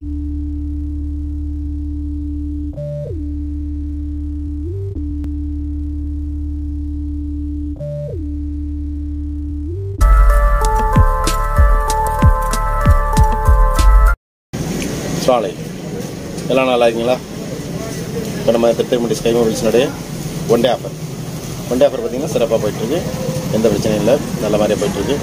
சாலை எல்லாம் நல்லா இருக்கீங்களா இப்போ நம்ம திருத்திரமுடி ஸ்கை மொபைல்ஸ்னுடைய one day offer one day offer பார்த்தீங்கன்னா சிறப்பாக போயிட்டுருக்கு எந்த பிரச்சனையும் இல்லை நல்ல மாதிரியாக போயிட்டுருக்கு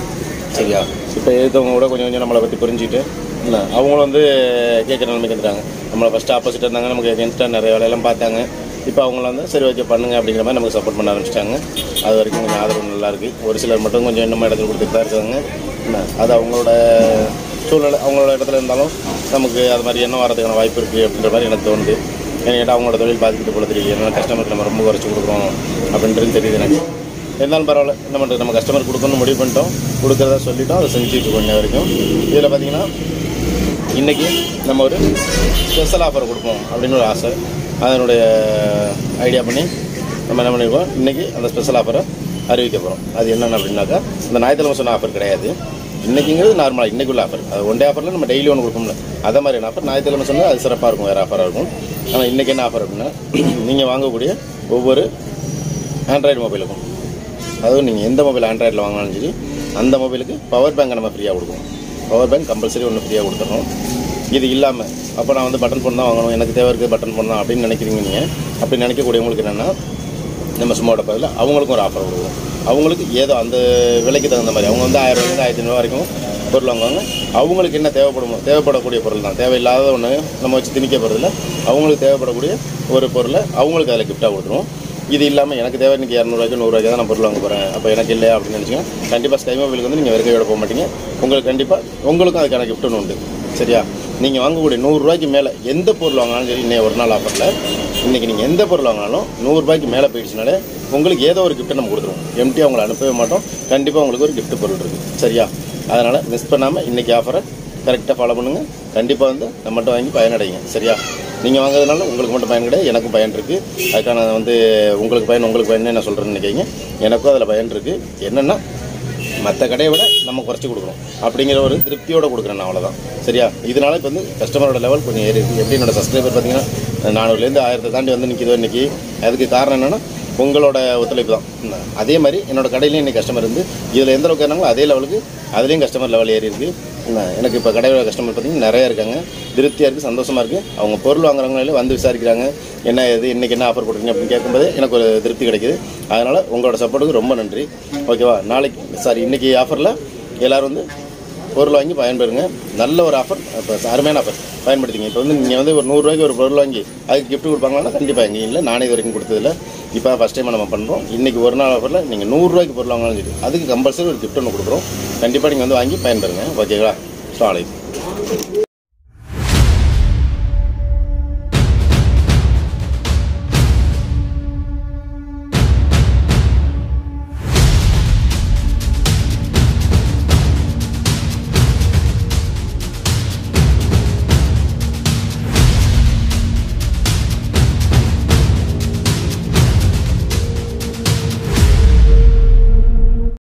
சரியா இப்போ எழுத்தவங்க கூட கொஞ்சம் கொஞ்சம் நம்மளை பற்றி புரிஞ்சுக்கிட்டு இல்லை அவங்களும் வந்து கேட்குற நிலைமைக்கு வந்துட்டாங்க நம்மளை ஃபஸ்ட்டு ஆப்போசிட் இருந்தாங்க நமக்கு எகென்ஸ்டாக நிறைய வேலையெல்லாம் பார்த்தாங்க இப்போ அவங்கள வந்து சரி ஓகே பண்ணுங்க அப்படிங்கிற மாதிரி நமக்கு சப்போர்ட் பண்ண ஆரம்பிச்சிட்டாங்க அது வரைக்கும் கொஞ்சம் ஆதரவு நல்லா இருக்கு ஒரு சிலர் மட்டும் கொஞ்சம் இன்னும் இடத்துல கொடுத்துட்டு தான் இருக்காங்க என்ன அது அவங்களோட சூழ்நிலை அவங்களோட இடத்துல இருந்தாலும் நமக்கு அது மாதிரி என்ன வரதுக்கான வாய்ப்பு இருக்குது அப்படின்ற மாதிரி எனக்கு தோணுது ஏன்னு கேட்டால் அவங்களோட தொழில் பாதிக்கிட்டு போல தெரியுது ஏன்னா கஸ்டமருக்கு நம்ம ரொம்ப குறைச்சி கொடுக்குறோம் அப்படின்றது தெரியுது எனக்கு இருந்தாலும் பரவாயில்ல என்ன பண்ணுறது நம்ம கஸ்டமர் கொடுக்கணும்னு முடிவு பண்ணிட்டோம் கொடுக்குறதா சொல்லிட்டோம் அதை செஞ்சுட்டு இருக்கோம் இன்ன வரைக்கும் இதில் பார்த்தீங்கன்னா இன்றைக்கி நம்ம ஒரு ஸ்பெஷல் ஆஃபர் கொடுப்போம் அப்படின்னு ஒரு ஆசை அதனுடைய ஐடியா பண்ணி நம்ம என்ன பண்ணியிருக்கோம் இன்றைக்கி அந்த ஸ்பெஷல் ஆஃபரை அறிவிக்க போகிறோம் அது என்னென்ன அப்படின்னாக்கா இந்த ஞாயிற்றுக்கிழமை சொன்ன ஆஃபர் கிடையாது இன்றைக்கிங்கிறது நார்மலாக இன்றைக்கி உள்ள ஆஃபர் அது ஒன் டே ஆஃபரில் நம்ம டெய்லி ஒன்று கொடுப்போம்ல அதே மாதிரியான ஆஃபர் ஞாயிற்றுக்கிழமை சொன்னால் அது சிறப்பாக இருக்கும் வேறு ஆஃபராக இருக்கும் ஆனால் இன்றைக்கி என்ன ஆஃபர் அப்படின்னா நீங்கள் வாங்கக்கூடிய ஒவ்வொரு ஆண்ட்ராய்டு மொபைலுக்கும் அதுவும் நீங்கள் எந்த மொபைல் ஆண்ட்ராய்டில் வாங்கினாலும் சரி அந்த மொபைலுக்கு பவர் பேங்கை நம்ம ஃப்ரீயாக கொடுக்குறோம் பவர் பேங்க் கம்பல்சரி ஒன்று ஃப்ரீயாக கொடுத்துறோம் இது இல்லாமல் அப்போ நான் வந்து பட்டன் ஃபோன் தான் வாங்கணும் எனக்கு தேவை இருக்குது பட்டன் ஃபோன் தான் அப்படின்னு நினைக்கிறீங்க நீங்கள் அப்படி நினைக்கக்கூடியவங்களுக்கு என்னென்னா நம்ம சும்மாவோட பதில் அவங்களுக்கும் ஒரு ஆஃபர் கொடுக்கும் அவங்களுக்கு ஏதோ அந்த விலைக்கு தகுந்த மாதிரி அவங்க வந்து ஆயிரம் ரூபாய் ஆயிரத்தி ஐநூறுவா வரைக்கும் பொருள் வாங்குவாங்க அவங்களுக்கு என்ன தேவைப்படுமோ தேவைப்படக்கூடிய பொருள் தான் தேவையில்லாத ஒன்று நம்ம வச்சு திணிக்க போகிறதில்ல அவங்களுக்கு தேவைப்படக்கூடிய ஒரு பொருளை அவங்களுக்கு அதில் கிஃப்டாக கொடுத்துருவோம் இது இல்லாமல் எனக்கு தேவை இன்றைக்கி இரநூறுவாய்க்கு நூறுரூவாய்க்கு தான் நான் பொருள் வாங்க போகிறேன் அப்போ எனக்கு இல்லை அப்படின்னு நினச்சிங்கன்னா கண்டிப்பாக ஸ்கை மொபைலுக்கு வந்து நீங்கள் வெறுக்கையோட போக மாட்டீங்க உங்களுக்கு கண்டிப்பாக உங்களுக்கும் அதுக்கான gift ஒன்று உண்டு சரியா நீங்கள் வாங்கக்கூடிய நூறுரூவாய்க்கு மேலே எந்த பொருள் வாங்கினாலும் சரி இன்னைக்கு ஒரு நாள் ஆஃபரில் இன்றைக்கி நீங்கள் எந்த பொருள் வாங்கினாலும் நூறுரூபாய்க்கு மேலே போயிடுச்சுனாலே உங்களுக்கு ஏதோ ஒரு கிஃப்ட்டை நம்ம கொடுத்துருவோம் எம்டி அவங்களை அனுப்பவே மாட்டோம் கண்டிப்பாக உங்களுக்கு ஒரு gift பொருள் இருக்குது சரியா அதனால் மிஸ் பண்ணாமல் இன்றைக்கி ஆஃபரை கரெக்டாக ஃபாலோ பண்ணுங்கள் கண்டிப்பாக வந்து நம்மகிட்ட வாங்கி பயனடைங்க சரியா நீங்கள் வாங்குறதுனால உங்களுக்கு மட்டும் பயன் கிடையாது எனக்கும் பயன் இருக்குது அதுக்கான வந்து உங்களுக்கு பயன் உங்களுக்கு பயன் நான் சொல்கிறேன்னு நினைக்கிறீங்க எனக்கும் அதில் பயன் இருக்குது என்னென்னா மற்ற கடையை விட நம்ம குறைச்சி கொடுக்குறோம் அப்படிங்கிற ஒரு திருப்தியோட கொடுக்குறேன் நான் அவ்வளோதான் சரியா இதனால இப்போ வந்து கஸ்டமரோட லெவல் கொஞ்சம் ஏறி இருக்கு எப்படி என்னோட சப்ஸ்கிரைபர் பார்த்தீங்கன்னா நானூறுலேருந்து ஆயிரத்தை தாண்டி வந்து நிற்கிதோ இன்னைக்கு அதுக்கு காரணம் என்னென்னா உங்களோட ஒத்துழைப்பு தான் என்ன, அதே மாதிரி என்னோட கடையிலையும் இன்னைக்கு கஸ்டமர் இருந்து இதில் எந்த அளவுக்கு இருந்தாங்களோ அதே லெவலுக்கு அதுலேயும் கஸ்டமர் லெவல் ஏறி இருக்கு என்ன, எனக்கு இப்போ கடையோட கஸ்டமர் பார்த்தீங்கன்னா நிறைய இருக்காங்க திருப்தியாக இருக்குது சந்தோஷமாக இருக்குது அவங்க பொருள் வாங்குறவங்களே வந்து விசாரிக்கிறாங்க என்ன இது இன்றைக்கி என்ன ஆஃபர் கொடுக்குறீங்க அப்படின்னு கேட்கும்போது எனக்கு ஒரு திருப்தி கிடைக்குது அதனால் உங்களோட சப்போர்ட்டுக்கு ரொம்ப நன்றி ஓகேவா நாளைக்கு சாரி இன்றைக்கி ஆஃபரில் எல்லோரும் வந்து பொருள் வாங்கி பயன்பெறுங்க நல்ல ஒரு ஆஃபர் இப்போ அருமையான ஆஃபர் பயன்படுத்திங்க இப்போ வந்து நீங்கள் வந்து ஒரு நூறுரூவாய்க்கு ஒரு பொருள் வாங்கி அதுக்கு gift கொடுப்பாங்கன்னா கண்டிப்பாக எங்கே இல்லை நானே இது வரைக்கும் கொடுத்ததில்ல இப்போ ஃபஸ்ட் டைம் நம்ம பண்ணுறோம் இன்றைக்கி ஒரு நாள் ஆஃபரில் நீங்கள் நூறுரூவாய்க்கு பொருள் வாங்கினாலும் சரி அதுக்கு கம்பல்சரி ஒரு gift ஒன்று கொடுக்குறோம் கண்டிப்பாக நீங்கள் வந்து வாங்கி பயன்பெறுங்க ஓகேங்களா ஸோ